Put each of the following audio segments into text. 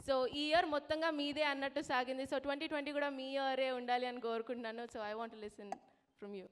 So ఈ year మొత్తంగా మీదే అన్నట్టు సాగింది సో ట్వంటీ ట్వంటీ కూడా మీ ఇయరే ఉండాలి అని కోరుకుంటున్నాను so I want listen from you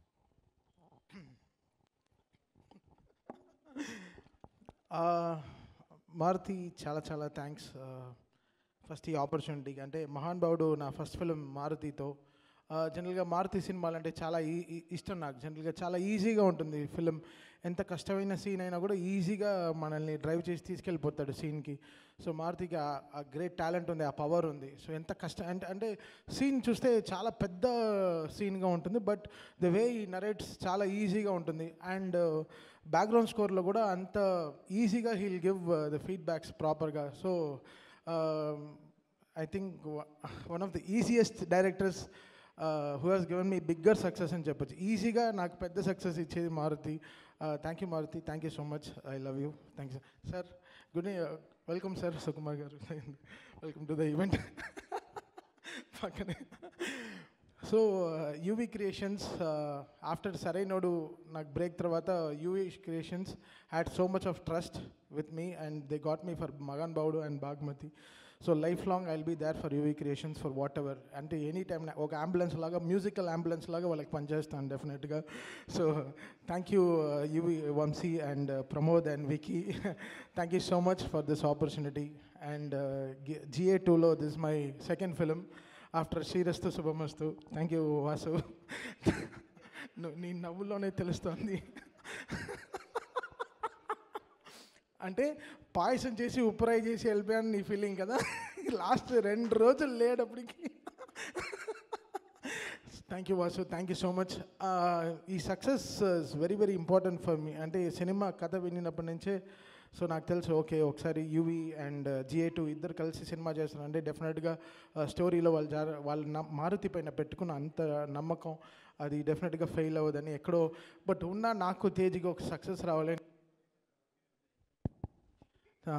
Maruti చాలా చాలా థ్యాంక్స్ ఫస్ట్ ఈ ఆపర్చునిటీకి అంటే మహాన్ బావుడు నా ఫస్ట్ ఫిలిం మారుతితో జనరల్గా మారుతి సినిమాలు అంటే చాలా ఈ ఈ- ఇష్టం నాకు జనరల్గా చాలా ఈజీగా ఉంటుంది ఫిలిం ఎంత కష్టమైన సీన్ అయినా కూడా ఈజీగా మనల్ని డ్రైవ్ చేసి తీసుకెళ్ళిపోతాడు సీన్కి సో మారుతికి ఆ- ఆ గ్రేట్ టాలెంట్ ఉంది ఆ పవర్ ఉంది సో ఎంత కష్టం అంటే అంటే సీన్ చూస్తే చాలా పెద్ద సీన్గా ఉంటుంది బట్ ద వే ఈ నరేట్స్ చాలా ఈజీగా ఉంటుంది అండ్ బ్యాక్గ్రౌండ్ స్కోర్లో కూడా అంత ఈజీగా హీల్ గివ్ ద ఫీడ్బ్యాక్స్ ప్రాపర్గా so I think one of the easiest directors who has given me bigger success అని చెప్పొచ్చు ఈజీగా నాకు పెద్ద సక్సెస్ ఇచ్చేది Maruthi thank you Maruthi thank you so much I love you thank you sir good welcome sir Sukumar garu welcome to the event పక్కనే so UV Creations after Sarrainodu నాకు break తర్వాత UV Creations had so much of trust with me and they got me for మగన్ బౌడు and Bhaagamathie so life long I'll be there for UV Creations for whatever అంటే any time ఒక ambulance లాగా musical ambulance లాగా వాళ్ళకి పనిచేస్తాను డెఫినెట్గా so thank you UV Vamsi and Pramod and Vicky thank you so much for this opportunity and GA టూలో this my second film after Srirastu Subhamastu thank you Vasu ను- నీ నవ్వులోనే తెలుస్తోంది అంటే పాయసం చేసి ఉప్పురాయి చేసి వెళ్ళిపోయాను నీ ఫీలింగ్ కదా లాస్ట్ రెండు రోజులు లేటప్పటికి thank you Vasu thank you so much ఈ success is very very important for me అంటే ఈ సినిమా కథ వినినప్పటి నుంచే సో నాకు తెలుసు ఓకే ఒకసారి యూవీ అండ్ జిఏ టూ ఇద్దరు కలిసి సినిమా చేస్తున్నారు అంటే డెఫినెట్గా స్టోరీలో వాళ్ళు జార వాళ్ళు న- మారుతి పైన పెట్టుకున్న అంత నమ్మకం అది డెఫినెట్గా ఫెయిల్ అవ్వదని ఎక్కడో బట్ ఉన్న నాకు తేజీగా ఒక సక్సెస్ రావాలని ఆ.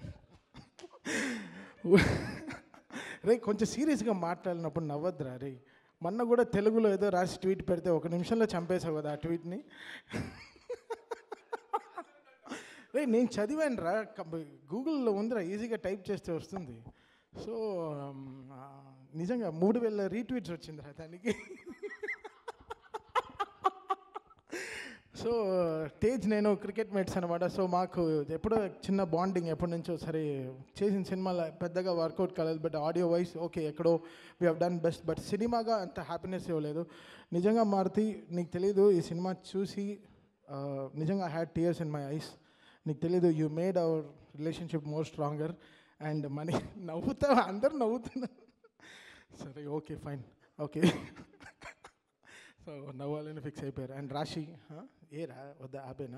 రే కొంచెం సీరియస్గా మాట్లాడినప్పుడు నవ్వద్దురా రే మొన్న కూడా తెలుగులో ఏదో రాసి ట్వీట్ పెడితే ఒక నిమిషంలో చంపేశావు కదా ఆ ట్వీట్ని రే నేను చదివాను రా గూగుల్లో ఉందిరా ఈజీగా టైప్ చేస్తే వస్తుంది సో ఆ, నిజంగా మూడు వేల రీట్వీట్స్ వచ్చిందిరా దానికి సో తేజ్ నేను క్రికెట్ మేట్స్ అనమాట సో మాకు ఎప్పుడో చిన్న బాండింగ్ ఎప్పటి నుంచో సరే చేసిన సినిమాలో పెద్దగా వర్కౌట్ కాలేదు బట్ ఆడియో వైస్ ఓకే ఎక్కడో we have done best but సినిమాగా అంత హ్యాపీనెస్ ఇవ్వలేదు నిజంగా మారుతి నీకు తెలీదు ఈ సినిమా చూసి ఆ, నిజంగా had tears in my eyes నీకు తెలీదు you made our relationship more stronger and మనీ నవ్వుతా అందరు నవ్వుతున్నారు సరే ఓకే ఫైన్ ఓకే సో నవ్వాలని ఫిక్స్ అయిపోయారు అండ్ రాశి ఆ, ఏరా వద్దా ఆపేనా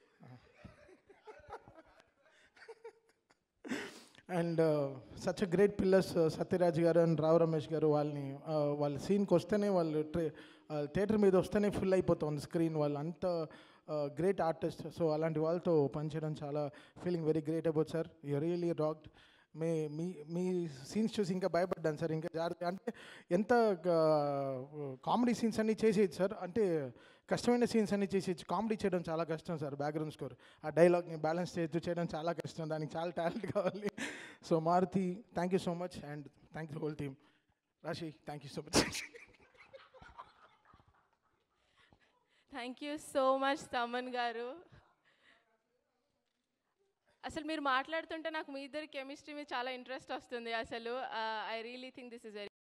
and such great pillars Sathyaraj garu and రావు రమేష్ గారు వాళ్ళని ఆ, వాళ్ళ సీన్కి వస్తేనే వాళ్ళు ట్రే థియేటర్ మీద వస్తేనే ఫుల్ అయిపోతుంది స్క్రీన్ వాళ్ళు అంత గ్రేట్ ఆర్టిస్ట్ సో అలాంటి వాళ్ళతో పనిచేయడం చాలా feeling very great about sir you really rocked మే మీ మీ సీన్స్ చూసి ఇంకా భయపడ్డాను సార్ ఇంకా జాగ్రత్త అంటే ఎంత కామెడీ సీన్స్ అన్నీ చేసేయచ్చు సార్ అంటే కష్టమైన సీన్స్ అన్నీ చేసేయచ్చు కామెడీ చేయడం చాలా కష్టం సార్ బ్యాక్గ్రౌండ్ స్కోర్ ఆ డైలాగ్ని బ్యాలెన్స్ చేస్తూ చేయడం చాలా కష్టం దానికి చాలా టాలెంట్ కావాలి so Maruthi thank you so much and thank you whole team Rashi thank you so much thank you so much Thaman garu అసలు మీరు మాట్లాడుతుంటే నాకు మీ ఇద్దరి కెమిస్ట్రీ మీద చాలా ఇంట్రెస్ట్ వస్తుంది అసలు I really think this is very